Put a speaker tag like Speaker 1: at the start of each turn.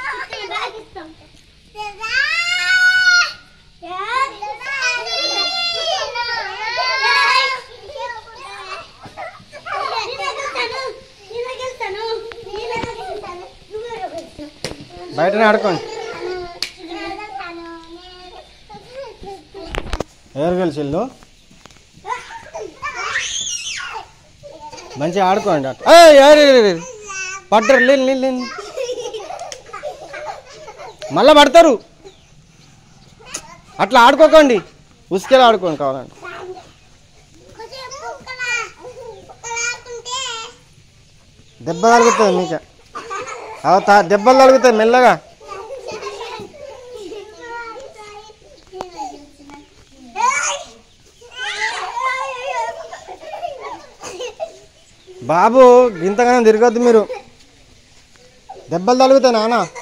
Speaker 1: బయటనే ఆడుకోండి ఎవరు గెలిచిల్లు మంచిగా ఆడుకోండి అట్లా ఏయ్, ఏయ్, ఏయ్, ఏయ్, ఏయ్. పట్టరు లేని లేని లేని మళ్ళా పడతారు అట్లా ఆడుకోకండి ఉసుకెళ్ళి ఆడుకోండి కావాలండి దెబ్బ తగులుతుంది మీకు అవతా దెబ్బలు తగులుతాయి మెల్లగా బాబు ఇంతగానో తిరగద్దు మీరు దెబ్బలు తగులుతాయి నాన్న